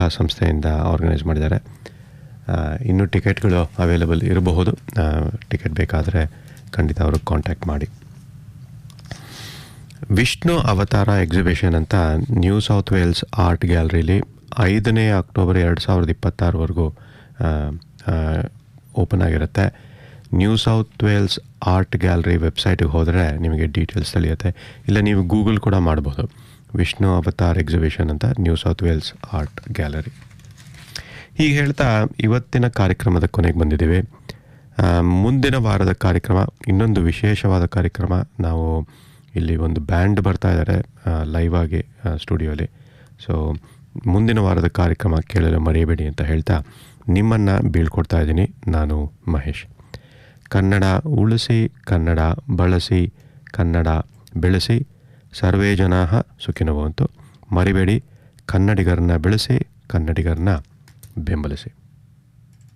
ಆ ಸಂಸ್ಥೆಯಿಂದ ಆರ್ಗನೈಸ್ ಮಾಡಿದ್ದಾರೆ ಆ, ಇನ್ನು ಟಿಕೆಟ್ಗಳು ಅವೈಲೇಬಲ್ ಇರಬಹುದು ಟಿಕೆಟ್ ಬೇಕಾದರೆ ಖಂಡಿತ ಅವ್ರಿಗೆ ಕಾಂಟ್ಯಾಕ್ಟ್ ಮಾಡಿ ವಿಷ್ಣು ಅವತಾರ ಎಕ್ಸಿಬಿಷನ್ ಅಂತ ನ್ಯೂ ಸೌತ್ ವೇಲ್ಸ್ ಆರ್ಟ್ ಗ್ಯಾಲರಿಲಿ ಐದನೇ ಅಕ್ಟೋಬರ್ ಎರಡು ಸಾವಿರದ ಇಪ್ಪತ್ತಾರವರೆಗೂ ಓಪನ್ ಆಗಿರುತ್ತೆ New South Wales art gallery ವೆಬ್ಸೈಟಿಗೆ ಹೋದರೆ ನಿಮಗೆ ಡೀಟೇಲ್ಸ್ ತಿಳಿಯುತ್ತೆ ಇಲ್ಲ ನೀವು ಗೂಗಲ್ ಕೂಡ ಮಾಡ್ಬೋದು ವಿಷ್ಣು ಅವತಾರ್ ಎಕ್ಸಿಬಿಷನ್ ಅಂತ New South Wales art gallery ಹೀಗೆ ಹೇಳ್ತಾ ಇವತ್ತಿನ ಕಾರ್ಯಕ್ರಮದ ಕೊನೆಗೆ ಬಂದಿದ್ದೀವಿ ಆ, ಮುಂದಿನ ವಾರದ ಕಾರ್ಯಕ್ರಮ ಇನ್ನೊಂದು ವಿಶೇಷವಾದ ಕಾರ್ಯಕ್ರಮ ನಾವು ಇಲ್ಲಿ ಒಂದು ಬ್ಯಾಂಡ್ ಬರ್ತಾ ಇದ್ದಾರೆ ಲೈವ್ ಆಗಿ ಸ್ಟುಡಿಯೋಲಿ ಸೊ ಮುಂದಿನ ವಾರದ ಕಾರ್ಯಕ್ರಮ ಕೇಳಲು ಮರೆಯಬೇಡಿ ಅಂತ ಹೇಳ್ತಾ ನಿಮ್ಮನ್ನು ಬೀಳ್ಕೊಡ್ತಾ ಇದ್ದೀನಿ ನಾನು ಮಹೇಶ್ ಕನ್ನಡ ಉಳಿಸಿ ಕನ್ನಡ ಬಳಸಿ ಕನ್ನಡ ಬೆಳೆಸಿ ಸರ್ವೇ ಜನಾ ಸುಖಿನವಂತು ಮರಿಬೇಡಿ ಕನ್ನಡಿಗರನ್ನ ಬೆಳೆಸಿ ಕನ್ನಡಿಗರನ್ನ ಬೆಂಬಲಿಸಿ